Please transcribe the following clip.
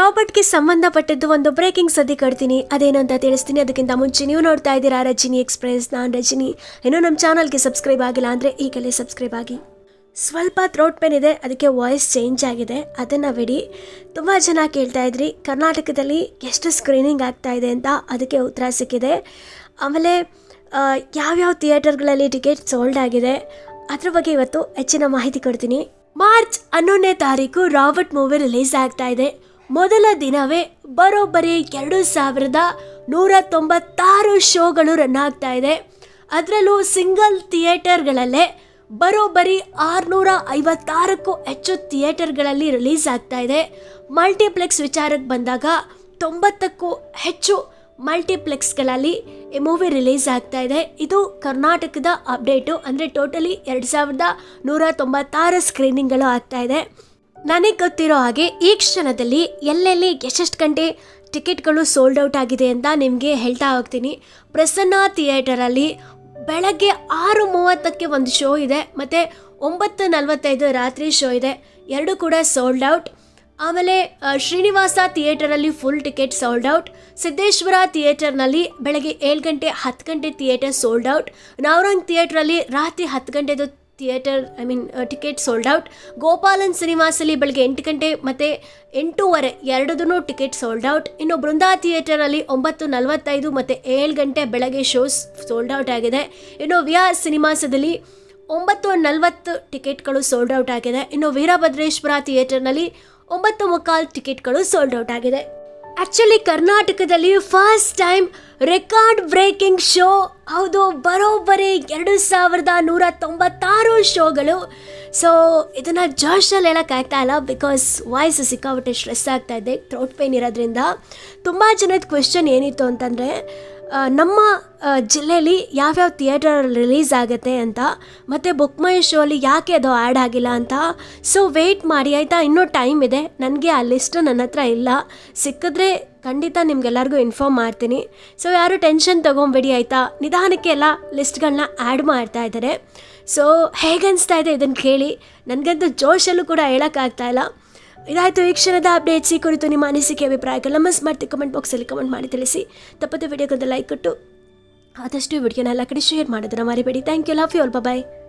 ರಾಬರ್ಟ್ಗೆ ಸಂಬಂಧಪಟ್ಟಿದ್ದು ಒಂದು ಬ್ರೇಕಿಂಗ್ ಸದ್ದಿ ಕೊಡ್ತೀನಿ ಅದೇನು ಅಂತ ತಿಳಿಸ್ತೀನಿ ಅದಕ್ಕಿಂತ ಮುಂಚೆ ನೀವು ನೋಡ್ತಾ ಇದ್ದೀರಾ ರಜನಿ ಎಕ್ಸ್ಪ್ರೆಸ್ ನಾನು ರಜನಿ ಇನ್ನೂ ನಮ್ಮ ಚಾನಲ್ಗೆ ಸಬ್ಸ್ಕ್ರೈಬ್ ಆಗಿಲ್ಲ ಅಂದರೆ ಈಗಲೇ ಸಬ್ಸ್ಕ್ರೈಬ್ ಆಗಿ ಸ್ವಲ್ಪ ಥ್ರೋಟ್ ಪೇನ್ ಇದೆ ಅದಕ್ಕೆ ವಾಯ್ಸ್ ಚೇಂಜ್ ಆಗಿದೆ ಅದನ್ನು ಬಿಡಿ ತುಂಬ ಜನ ಕೇಳ್ತಾ ಇದ್ರಿ ಕರ್ನಾಟಕದಲ್ಲಿ ಎಷ್ಟು ಸ್ಕ್ರೀನಿಂಗ್ ಆಗ್ತಾ ಇದೆ ಅಂತ ಅದಕ್ಕೆ ಉತ್ತರ ಸಿಕ್ಕಿದೆ ಆಮೇಲೆ ಆ, ಯಾವ್ಯಾವ ಥಿಯೇಟರ್ಗಳಲ್ಲಿ ಟಿಕೆಟ್ ಸೋಲ್ಡ್ ಆಗಿದೆ ಅದ್ರ ಬಗ್ಗೆ ಇವತ್ತು ಹೆಚ್ಚಿನ ಮಾಹಿತಿ ಕೊಡ್ತೀನಿ ಮಾರ್ಚ್ ಹನ್ನೊಂದನೇ ತಾರೀಕು ರಾಬರ್ಟ್ ಮೂವಿ ರಿಲೀಸ್ ಆಗ್ತಾ ಇದೆ ಮೊದಲ ದಿನವೇ ಬರೋಬ್ಬರಿ ಎರಡು ಸಾವಿರದ ನೂರ ತೊಂಬತ್ತಾರು ಶೋಗಳು ರನ್ ಆಗ್ತಾ ಇದೆ ಅದರಲ್ಲೂ ಸಿಂಗಲ್ ಥಿಯೇಟರ್ಗಳಲ್ಲೇ ಬರೋಬ್ಬರಿ ಆರುನೂರ ಐವತ್ತಾರಕ್ಕೂ ಹೆಚ್ಚು ಥಿಯೇಟರ್ಗಳಲ್ಲಿ ರಿಲೀಸ್ ಆಗ್ತಾ ಇದೆ ಮಲ್ಟಿಪ್ಲೆಕ್ಸ್ ವಿಚಾರಕ್ಕೆ ಬಂದಾಗ ತೊಂಬತ್ತಕ್ಕೂ ಹೆಚ್ಚು ಮಲ್ಟಿಪ್ಲೆಕ್ಸ್ಗಳಲ್ಲಿ ಈ ಮೂವಿ ರಿಲೀಸ್ ಆಗ್ತಾ ಇದೆ ಇದು ಕರ್ನಾಟಕದ ಅಪ್ಡೇಟು ಅಂದರೆ ಟೋಟಲಿ ಎರಡು ಸಾವಿರದ ನೂರ ತೊಂಬತ್ತಾರು ಸ್ಕ್ರೀನಿಂಗ್ಗಳು ಆಗ್ತಾ ಇದೆ ನನಗೆ ಗೊತ್ತಿರೋ ಹಾಗೆ ಈ ಕ್ಷಣದಲ್ಲಿ ಎಲ್ಲೆಲ್ಲಿ ಎಷ್ಟೆಷ್ಟು ಗಂಟೆ ಟಿಕೆಟ್ಗಳು ಸೋಲ್ಡ್ ಔಟ್ ಆಗಿದೆ ಅಂತ ನಿಮಗೆ ಹೇಳ್ತಾ ಹೋಗ್ತೀನಿ ಪ್ರಸನ್ನ ಥಿಯೇಟರಲ್ಲಿ ಬೆಳಗ್ಗೆ ಆರು ಮೂವತ್ತಕ್ಕೆ ಒಂದು ಶೋ ಇದೆ ಮತ್ತು ಒಂಬತ್ತು ನಲವತ್ತೈದು ರಾತ್ರಿ ಶೋ ಇದೆ ಎರಡು ಕೂಡ ಸೋಲ್ಡ್ ಔಟ್ ಆಮೇಲೆ ಆ, ಶ್ರೀನಿವಾಸ ಥಿಯೇಟರಲ್ಲಿ full ticket sold out Siddeshwara ಥಿಯೇಟರ್ನಲ್ಲಿ ಬೆಳಗ್ಗೆ ಏಳು ಗಂಟೆ ಹತ್ತು ಗಂಟೆ ಥಿಯೇಟರ್ ಸೋಲ್ಡ್ ಔಟ್ ನವರಂಗ್ ಥಿಯೇಟ್ರಲ್ಲಿ ರಾತ್ರಿ ಹತ್ತು ಗಂಟೆದು theatre I mean ticket sold out Gopalan ಸಿನಿಮಾಸಲ್ಲಿ ಬೆಳಗ್ಗೆ ಎಂಟು ಗಂಟೆ ಮತ್ತು ಎಂಟೂವರೆ ಎರಡದೂ ಟಿಕೆಟ್ ಸೋಲ್ಡ್ ಔಟ್ ಇನ್ನು ಬೃಂದಾ ಥಿಯೇಟರಲ್ಲಿ ಒಂಬತ್ತು ನಲವತ್ತೈದು ಮತ್ತು ಏಳು ಗಂಟೆ ಬೆಳಗ್ಗೆ ಶೋಸ್ ಸೋಲ್ಡ್ ಔಟ್ ಆಗಿದೆ ಇನ್ನು ವಿ ಆರ್ ಸಿನಿಮಾಸದಲ್ಲಿ ಒಂಬತ್ತು ನಲವತ್ತು ಟಿಕೆಟ್ಗಳು ಸೋಲ್ಡ್ ಔಟ್ ಆಗಿದೆ ಇನ್ನು ವೀರಭದ್ರೇಶ್ವರ ಥಿಯೇಟರ್ನಲ್ಲಿ ಒಂಬತ್ತು ಮುಕ್ಕಾಲು ಟಿಕೆಟ್ಗಳು ಸೋಲ್ಡ್ ಔಟ್ ಆಗಿದೆ ಆ್ಯಕ್ಚುಲಿ ಕರ್ನಾಟಕದಲ್ಲಿ first time record breaking show ಹೌದು ಬರೋಬ್ಬರಿ ಎರಡು ಸಾವಿರದ ನೂರ ತೊಂಬತ್ತಾರು ಶೋಗಳು ಸೊ ಇದನ್ನು ಜೋಶಲ್ಲಿ ಹೇಳೋಕ್ಕಾಗ್ತಾ ಇಲ್ಲ ಬಿಕಾಸ್ ವಾಯ್ಸ್ ಸಿಕ್ಕಾಬಿಟ್ಟೆ ಸ್ಟ್ರೆಸ್ ಆಗ್ತಾ ಇದೆ ಥ್ರೋಟ್ ಪೇನ್ ಇರೋದ್ರಿಂದ ತುಂಬ ಜನದ ಕ್ವೆಶನ್ ಏನಿತ್ತು ಅಂತಂದರೆ ಆ, ನಮ್ಮ ಆ, ಜಿಲ್ಲೆಯಲ್ಲಿ ಯಾವ್ಯಾವ ಥಿಯೇಟರ್ ರಿಲೀಸ್ ಆಗುತ್ತೆ ಅಂತ ಮತ್ತು ಬುಕ್ ಮೈ ಶೋಲಿ ಯಾಕೆ ಅದು ಆ್ಯಡ್ ಆಗಿಲ್ಲ ಅಂತ ಸೊ ವೆಯ್ಟ್ ಮಾಡಿ ಆಯಿತಾ ಇನ್ನೂ ಟೈಮ್ ಇದೆ ನನಗೆ ಆ ಲಿಸ್ಟ್ ನನ್ನ ಹತ್ರ ಇಲ್ಲ ಸಿಕ್ಕಿದ್ರೆ ಖಂಡಿತ ನಿಮ್ಗೆಲ್ಲರಿಗೂ ಇನ್ಫಾರ್ಮ್ ಮಾಡ್ತೀನಿ ಸೊ ಯಾರು ಟೆನ್ಷನ್ ತೊಗೊಂಬೇಡಿ ಆಯಿತಾ ನಿಧಾನಕ್ಕೆ ಎಲ್ಲ ಲಿಸ್ಟ್ಗಳನ್ನ ಆ್ಯಡ್ ಮಾಡ್ತಾ ಇದ್ದಾರೆ ಸೊ ಹೇಗನ್ನಿಸ್ತಾ ಇದೆ ಇದನ್ನು ಕೇಳಿ ನನಗಂತೂ ಜೋಶಲ್ಲೂ ಕೂಡ ಹೇಳೋಕ್ಕಾಗ್ತಾ ಇಲ್ಲ ಇದಾಯಿತು ಈ ಕ್ಷಣದ ಅಪ್ಡೇಟ್ಸ್ ಈ ಕುರಿತು ನಿಮ್ಮ ಅನಿಸಿಕೆ ಅಭಿಪ್ರಾಯಗಳನ್ನ ಮಿಸ್ ಮಾಡ್ತಿ ಕಮೆಂಟ್ ಬಾಕ್ಸಲ್ಲಿ ಕಮೆಂಟ್ ಮಾಡಿ ತಿಳಿಸಿ ತಪ್ಪದೆ ವಿಡಿಯೋಗೊಂದು ಲೈಕ್ ಕೊಟ್ಟು ಆದಷ್ಟು ವಿಡಿಯೋನ ಎಲ್ಲ ಕಡೆ ಶೇರ್ ಮಾಡೋದನ್ನ ಮರಿಬೇಡಿ thank you love you all bye